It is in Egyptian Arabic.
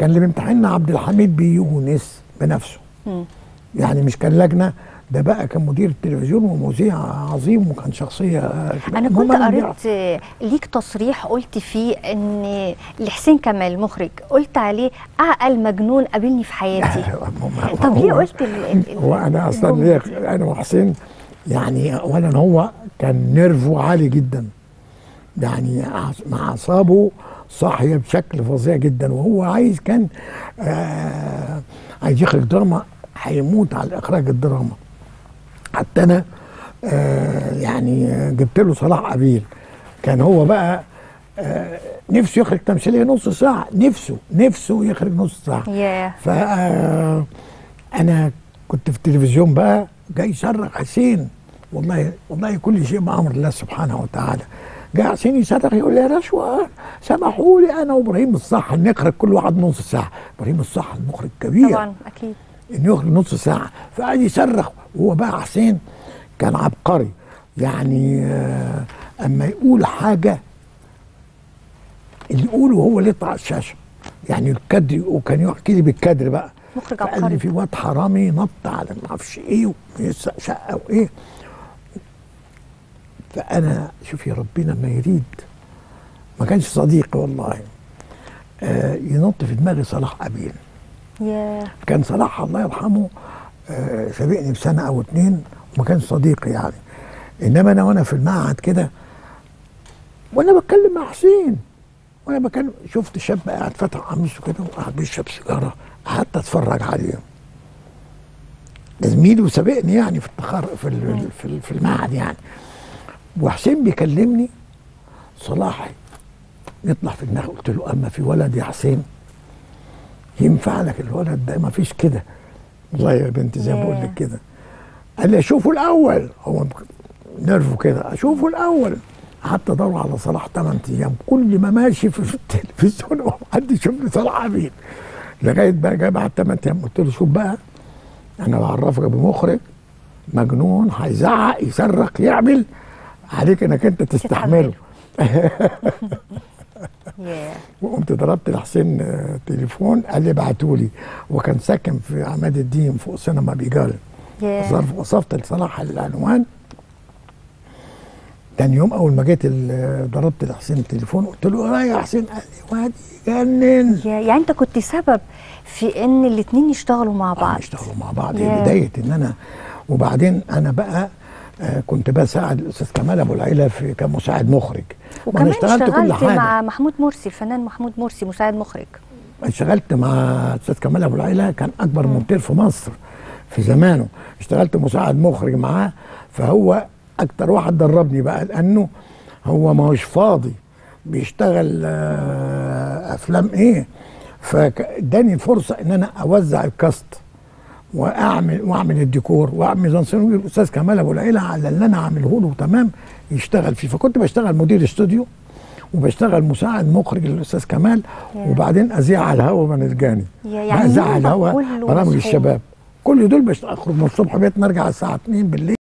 كان اللي بيمتحننا عبد الحميد بيونس بنفسه مم. يعني مش كان لجنه ده بقى كان مدير التلفزيون ومذيع عظيم وكان شخصيه انا المهم كنت مذيع. قريت آه، ليك تصريح قلت فيه ان لحسين كمال مخرج قلت عليه اعقل مجنون قابلني في حياتي طب ليه هو- قلت ال- ال- ال- هو انا اصلا الجملة ليا انا وحسين يعني اولا هو كان نيرفه عالي جدا يعني أعص- مع اعصابه صاحيه بشكل فظيع جدا وهو عايز كان آه عايز يخرج دراما هيموت على اخراج الدراما حتى انا آه يعني آه، جبت له صلاح قبيل كان هو بقى آه نفسه يخرج تمثيليه نص ساعه نفسه نفسه يخرج نص ساعه ياه ف انا كنت في التلفزيون بقى جاي يصرخ حسين والله والله كل شيء بامر الله سبحانه وتعالى جاي حسين يصرخ يقول لي يا رشوة سامحوا لي انا وابراهيم الصح نخرج كل واحد نص ساعه ابراهيم الصح المخرج كبير طبعا اكيد انه يخرج نص ساعه فقعد يصرخ وهو بقى حسين كان عبقري يعني آه، اما يقول حاجه اللي يقوله هو اللي يطلع على الشاشه يعني الكادر وكان يحكي لي بالكادر بقى مخرج فقال عبقري لي في واد حرامي نط على ما اعرفش ايه ويسرق شقه وايه فانا شوف يا ربنا ما يريد ما كانش صديقي والله آه ينط في دماغي صلاح قبيل ياه كان صلاح الله يرحمه آه، سابقني بسنه او اتنين وما كانش صديقي يعني انما انا وانا في المعهد كده وانا بتكلم مع حسين وانا بكلم شفت شاب قاعد فاتح قميصه كده وقاعد بيشرب سيجاره قعدت اتفرج عليه ده زميلي وسابقني يعني في التخر في ال- في ال- في المعهد يعني وحسين بيكلمني صلاح يطلع في دماغي قلت له اما في ولد يا حسين ينفع لك الولد ده ما فيش كده والله يا بنتي زي ما بقول لك ياه. كده قال لي اشوفه الاول هو نرفه كده اشوفه الاول قعدت ادور على صلاح 8 ايام كل ما ماشي في التلفزيون حد يشوف لي صلاح عبيد لغايه بقى جاي بعد 8 ايام قلت له شوف بقى انا بعرفك بمخرج مجنون هيزعق يصرخ يعمل عليك انك انت تستحمله ياه وقمت ضربت لحسين آه، تليفون قال لي ابعتوا لي وكان ساكن في عماد الدين فوق سينما بيجال ياه ظرف وصفت لصلاح العنوان تاني يوم اول ما جيت ال- ضربت لحسين التليفون قلت له ايه يا حسين قال لي واد يجنن ياه يعني انت كنت سبب في ان الاتنين يشتغلوا مع بعض نشتغلوا مع بعض ياه. هي بدايه ان انا وبعدين انا بقى آه، كنت بساعد الاستاذ كمال ابو العيله في كمساعد مخرج وكمان وأنا اشتغلت كل اشتغلت حاجه مع محمود مرسي الفنان محمود مرسي مساعد مخرج اشتغلت مع الاستاذ كمال ابو العيله كان اكبر مونتير في مصر في زمانه اشتغلت مساعد مخرج معاه فهو اكتر واحد دربني بقى لانه هو ما هوش فاضي بيشتغل آه، افلام ايه فاداني الفرصه ان انا اوزع الكاست واعمل واعمل الديكور واعمل ميزانسيون الاستاذ كمال ابو العيله على اللي انا عامله له تمام يشتغل فيه فكنت بشتغل مدير استوديو وبشتغل مساعد مخرج للاستاذ كمال ياه. وبعدين اذيع على الهوا من الجاني يا- يعني اذيع على يومك الهوا كله برامج مسحوم. الشباب كل دول بشتغل اخرج من الصبح بيت نرجع الساعه 2 بالليل